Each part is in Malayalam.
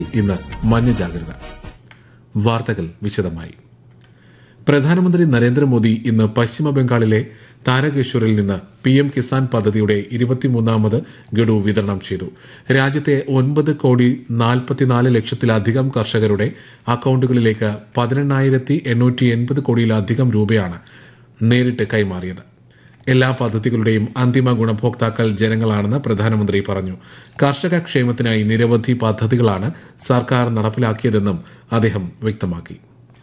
ഇന്ന് മഞ്ഞ ജാഗ്രത വാർത്തകൾ വിശദമായി പ്രധാനമന്ത്രി നരേന്ദ്രമോദി ഇന്ന് പശ്ചിമ ബംഗാളിലെ താരകേശ്വറിൽ നിന്ന് പി എം കിസാൻ പദ്ധതിയുടെ ഇരുപത്തിമൂന്നാമത് ഗഡു വിതരണം ചെയ്തു രാജ്യത്തെ ഒൻപത് കോടി നാൽപ്പത്തിനാല് ലക്ഷത്തിലധികം കർഷകരുടെ അക്കൌണ്ടുകളിലേക്ക് പതിനെണ്ണായിരത്തി എണ്ണൂറ്റി എൺപത് കോടിയിലധികം രൂപയാണ് നേരിട്ട് കൈമാറിയത് എല്ലാ പദ്ധതികളുടെയും അന്തിമ ഗുണഭോക്താക്കൾ ജനങ്ങളാണെന്ന് പ്രധാനമന്ത്രി പറഞ്ഞു കർഷക ക്ഷേമത്തിനായി നിരവധി പദ്ധതികളാണ് സർക്കാർ നടപ്പിലാക്കിയതെന്നും അദ്ദേഹം വ്യക്തമാക്കി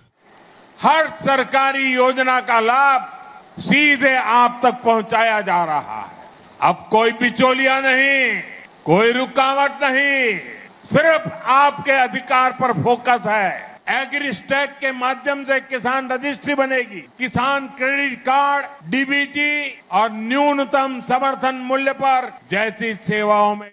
हर सरकारी योजना का लाभ सीधे आप तक पहुंचाया जा रहा है अब कोई बिचौलिया नहीं कोई रुकावट नहीं सिर्फ आपके अधिकार पर फोकस है एग्रीस्टैक के माध्यम से किसान रजिस्ट्री बनेगी किसान क्रेडिट कार्ड डीबीटी और न्यूनतम समर्थन मूल्य पर जैसी सेवाओं में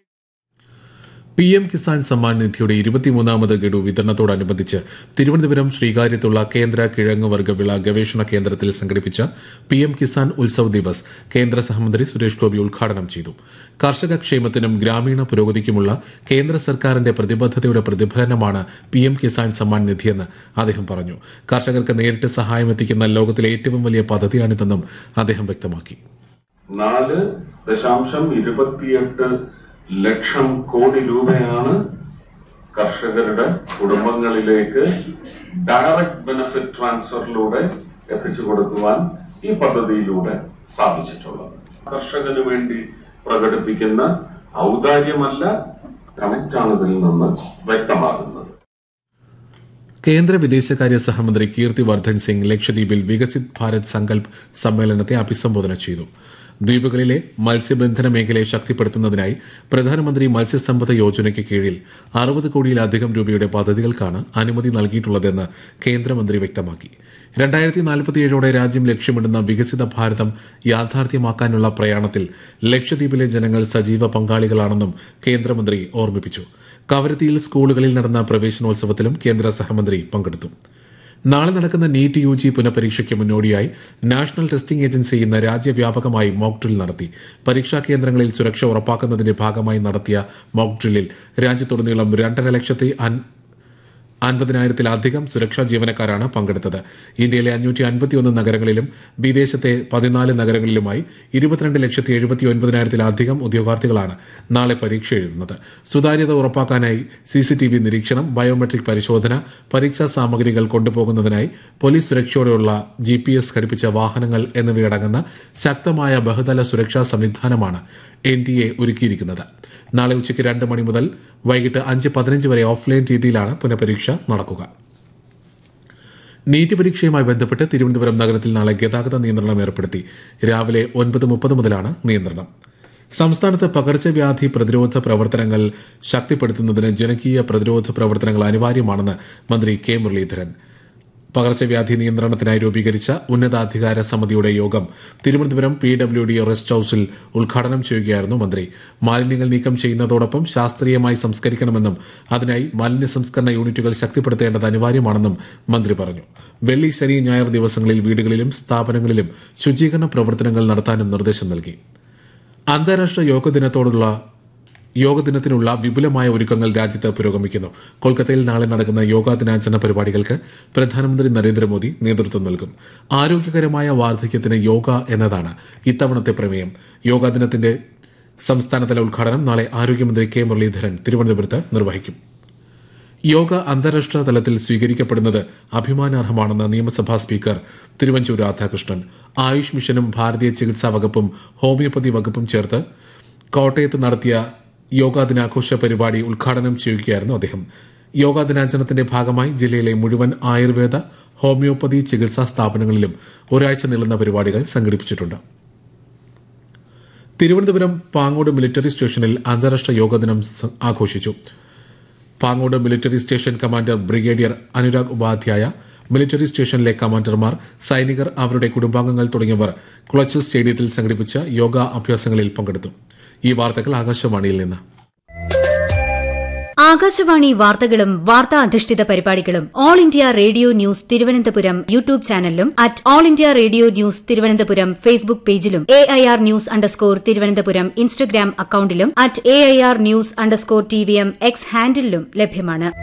പി എം കിസാൻ സമ്മാൻ നിധിയുടെ ഇരുപത്തിമൂന്നാമത് ഗഡു വിതരണത്തോടനുബന്ധിച്ച് തിരുവനന്തപുരം ശ്രീകാര്യത്തുള്ള കേന്ദ്ര കിഴങ്ങ് വർഗ്ഗവിള ഗവേഷണ കേന്ദ്രത്തിൽ സംഘടിപ്പിച്ച പി എം കിസാൻ ഉത്സവ് ദിവസ് കേന്ദ്ര സഹമന്ത്രി സുരേഷ് ഗോപി ഉദ്ഘാടനം ചെയ്തു കർഷക ക്ഷേമത്തിനും ഗ്രാമീണ പുരോഗതിക്കുമുള്ള കേന്ദ്ര സർക്കാരിന്റെ പ്രതിബദ്ധതയുടെ പ്രതിഫലനമാണ് പി എം കിസാൻ സമ്മാൻ നിധിയെന്ന് അദ്ദേഹം പറഞ്ഞു കർഷകർക്ക് നേരിട്ട് സഹായം എത്തിക്കുന്ന ലോകത്തിലെ ഏറ്റവും വലിയ പദ്ധതിയാണിതെന്നും അദ്ദേഹം വ്യക്തമാക്കി നാല് ദശാംശം ഇരുപത്തിയെട്ട് ലക്ഷം കോടി രൂപയാണ് കർഷകരുടെ കുടുംബങ്ങളിലേക്ക് ഡയറക്ട് ബെനിഫിറ്റ് ട്രാൻസ്ഫറിലൂടെ എത്തിച്ചു കൊടുക്കുവാൻ ഈ പദ്ധതിയിലൂടെ സാധിച്ചിട്ടുള്ളത് കർഷകന് വേണ്ടി പ്രകടിപ്പിക്കുന്ന ഔദാര്യമല്ല കണക്റ്റാണ് ഇതിൽ നിന്ന് വ്യക്തമാകുന്നത് കേന്ദ്ര വിദേശകാര്യ സഹമന്ത്രി കീർത്തി വർദ്ധൻ സിംഗ് ലക്ഷദ്വീപിൽ വികസിത് ഭാരത് സങ്കൽപ് സമ്മേളനത്തെ അഭിസംബോധന ചെയ്തു ദ്വീപുകളിലെ മത്സ്യബന്ധന മേഖലയെ ശക്തിപ്പെടുത്തുന്നതിനായി പ്രധാനമന്ത്രി മത്സ്യസമ്പദ യോജനയ്ക്ക് കീഴിൽ അറുപത് കോടിയിലധികം രൂപയുടെ പദ്ധതികൾക്കാണ് അനുമതി നൽകിയിട്ടുള്ളതെന്ന് കേന്ദ്രമന്ത്രി വ്യക്തമാക്കി രണ്ടായിരത്തി നാൽപ്പത്തിയേഴോടെ രാജ്യം ലക്ഷ്യമിടുന്ന വികസിത ഭാരതം യാഥാർത്ഥ്യമാക്കാനുള്ള പ്രയാണത്തിൽ ലക്ഷദ്വീപിലെ ജനങ്ങൾ സജീവ പങ്കാളികളാണെന്നും കേന്ദ്രമന്ത്രി ഓർമ്മിപ്പിച്ചു കവരത്തിയിൽ സ്കൂളുകളിൽ നടന്ന പ്രവേശനോത്സവത്തിലും കേന്ദ്ര സഹമന്ത്രി പങ്കെടുത്തു നാളെ നടക്കുന്ന നീറ്റ് യു ജി പുനഃപരീക്ഷയ്ക്ക് മുന്നോടിയായി നാഷണൽ ടെസ്റ്റിംഗ് ഏജൻസി ഇന്ന് രാജ്യവ്യാപകമായി മോക്ക് ഡ്രിൽ നടത്തി പരീക്ഷാ കേന്ദ്രങ്ങളിൽ സുരക്ഷ ഉറപ്പാക്കുന്നതിന്റെ ഭാഗമായി നടത്തിയ മോക്ക് ഡ്രില്ലിൽ രാജ്യത്തുടനീളം രണ്ടര ലക്ഷത്തി അൻപതിനായിരത്തിലധികം സുരക്ഷാ ജീവനക്കാരാണ് പങ്കെടുത്തത് ഇന്ത്യയിലെ അഞ്ഞൂറ്റി അൻപത്തിയൊന്ന് നഗരങ്ങളിലും വിദേശത്തെ പതിനാല് നഗരങ്ങളിലുമായി ഇരുപത്തിരണ്ട് ലക്ഷത്തി എഴുപത്തി ഒൻപതിനായിരത്തിലധികം ഉദ്യോഗാർത്ഥികളാണ് നാളെ പരീക്ഷ എഴുതുന്നത് സുതാര്യത ഉറപ്പാക്കാനായി സിസിടിവി നിരീക്ഷണം ബയോമെട്രിക് പരിശോധന പരീക്ഷാ സാമഗ്രികൾ കൊണ്ടുപോകുന്നതിനായി പോലീസ് സുരക്ഷയോടെയുള്ള ജി പി എസ് ഘടിപ്പിച്ച വാഹനങ്ങൾ എന്നിവയടങ്ങുന്ന ശക്തമായ ബഹുതല സുരക്ഷാ സംവിധാനമാണ് എൻ ഡി എ ഒരുക്കിയിരിക്കുന്നത് നാളെ ഉച്ചയ്ക്ക് രണ്ട് മണി മുതൽ വൈകിട്ട് അഞ്ച് പതിനഞ്ച് വരെ ഓഫ്ലൈൻ രീതിയിലാണ് പുനഃപരീക്ഷ നടക്കുക നീറ്റ് പരീക്ഷയുമായി ബന്ധപ്പെട്ട് തിരുവനന്തപുരം നഗരത്തിൽ നാളെ ഗതാഗത നിയന്ത്രണം ഏർപ്പെടുത്തി രാവിലെ ഒൻപത് മുപ്പത് മുതലാണ് നിയന്ത്രണം സംസ്ഥാനത്ത് പകർച്ചവ്യാധി പ്രതിരോധ പ്രവർത്തനങ്ങൾ ശക്തിപ്പെടുത്തുന്നതിന് ജനകീയ പ്രതിരോധ പ്രവർത്തനങ്ങൾ അനിവാര്യമാണെന്ന് മന്ത്രി കെ മുരളീധരൻ പകർച്ചവ്യാധി നിയന്ത്രണത്തിനായി രൂപീകരിച്ച ഉന്നതാധികാര സമിതിയുടെ യോഗം Thiruvananthapuram P W D rest ഹൌസിൽ ഉദ്ഘാടനം ചെയ്യുകയായിരുന്നു മന്ത്രി മാലിന്യങ്ങൾ നീക്കം ചെയ്യുന്നതോടൊപ്പം ശാസ്ത്രീയമായി സംസ്കരിക്കണമെന്നും അതിനായി മാലിന്യ സംസ്കരണ യൂണിറ്റുകൾ ശക്തിപ്പെടുത്തേണ്ടത് അനിവാര്യമാണെന്നും മന്ത്രി പറഞ്ഞു വെള്ളി ശനി ഞായർ ദിവസങ്ങളിൽ വീടുകളിലും സ്ഥാപനങ്ങളിലും ശുചീകരണ പ്രവർത്തനങ്ങൾ നടത്താനും നിർദ്ദേശം നൽകി അന്താരാഷ്ട്ര യോഗ ദിനത്തോടുള്ള യോഗ ദിനത്തിനുള്ള വിപുലമായ ഒരുക്കങ്ങൾ രാജ്യത്ത് പുരോഗമിക്കുന്നു കൊൽക്കത്തയിൽ നാളെ നടക്കുന്ന യോഗാ ദിനാചരണ പരിപാടികൾക്ക് പ്രധാനമന്ത്രി നരേന്ദ്രമോദി നേതൃത്വം നൽകും ആരോഗ്യകരമായ വാർദ്ധക്യത്തിന് യോഗ എന്നതാണ് ഇത്തവണത്തെ പ്രമേയം യോഗാ ദിനത്തിന്റെ സംസ്ഥാനതല ഉദ്ഘാടനം നാളെ ആരോഗ്യമന്ത്രി കെ മുരളീധരൻ തിരുവനന്തപുരത്ത് നിർവഹിക്കും യോഗ അന്താരാഷ്ട്ര തലത്തിൽ സ്വീകരിക്കപ്പെടുന്നത് അഭിമാനാർഹമാണെന്ന് നിയമസഭാ സ്പീക്കർ തിരുവഞ്ചൂർ രാധാകൃഷ്ണൻ ആയുഷ് മിഷനും ഭാരതീയ ചികിത്സാ വകുപ്പും ഹോമിയോപ്പതി വകുപ്പും ചേർത്ത് കോട്ടയത്ത് നടത്തിയ യോഗാ ദിനാഘോഷ പരിപാടി ഉദ്ഘാടനം ചെയ്യുകയായിരുന്നു അദ്ദേഹം യോഗാ ദിനാചരണത്തിന്റെ ഭാഗമായി ജില്ലയിലെ മുഴുവൻ ആയുർവേദ ഹോമിയോപ്പതി ചികിത്സാ സ്ഥാപനങ്ങളിലും ഒരാഴ്ച നീളുന്ന പരിപാടികൾ സംഘടിപ്പിച്ചിട്ടുണ്ട് തിരുവനന്തപുരം പാങ്ങോട് മിലിറ്ററി സ്റ്റേഷനിൽ അന്താരാഷ്ട്ര യോഗ ദിനം ആഘോഷിച്ചു Pangode military station commander brigadier Anurag Upadhyay military സ്റ്റേഷനിലെ കമാൻഡർമാർ സൈനികർ അവരുടെ കുടുംബാംഗങ്ങൾ തുടങ്ങിയവർ കുളച്ചൽ സ്റ്റേഡിയത്തിൽ സംഘടിപ്പിച്ച യോഗ അഭ്യാസങ്ങളിൽ പങ്കെടുത്തു ഈ വാർത്തകൾ ആകാശവാണിയിൽ നിന്ന് ആകാശവാണി വാർത്തകളും വാർത്താ അധിഷ്ഠിത പരിപാടികളും all India radio news Thiruvananthapuram YouTube ചാനലിലും at all India radio news Thiruvananthapuram Facebook പേജിലും A I R news underscore Thiruvananthapuram Instagram അക്കൌണ്ടിലും at A I R news underscore T V M X ഹാൻഡിലും ലഭ്യമാണ്